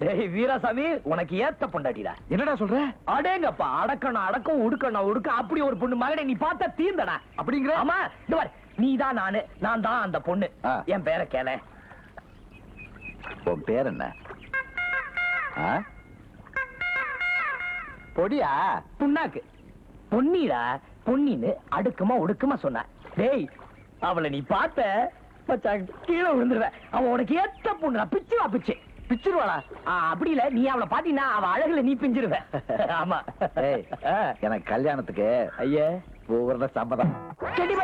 டேய் வீராசாமி உனக்கு ஏத்த பொண்டாட்டிடா என்னடா சொல்ற அடேங்கப்பா அடக்கணும் அடக்கம் உடுக்கணும் உடுக்க அப்படி ஒரு பொண்ணு மகனை நீ பார்த்தா தீர்ந்தடா அப்படிங்கிற ஆமா இந்த பாரு நீ தான் நானு நான் தான் அந்த பொண்ணு ஆ. என் பேரை கேள உன் பேர் என்ன ஆ? பொடியா புண்ணாக்கு பொன்னிடா பொன்னின்னு அடுக்குமா ஒடுக்குமா சொன்ன டேய் அவளை நீ பார்த்த மச்சான், கீழே விழுந்துருவ அவன் உனக்கு ஏத்த பொண்ணு பிச்சுவா பிச்சு பிச்சிருவாளா ஆ, அப்படி இல்ல நீ அவளை பாத்தீங்கன்னா அவ அழகுல நீ பிஞ்சிருவ ஆமா ஏய் ஆ. எனக்கு கல்யாணத்துக்கு ஐயா பூர்ண சம்மதம் கண்டிப்பா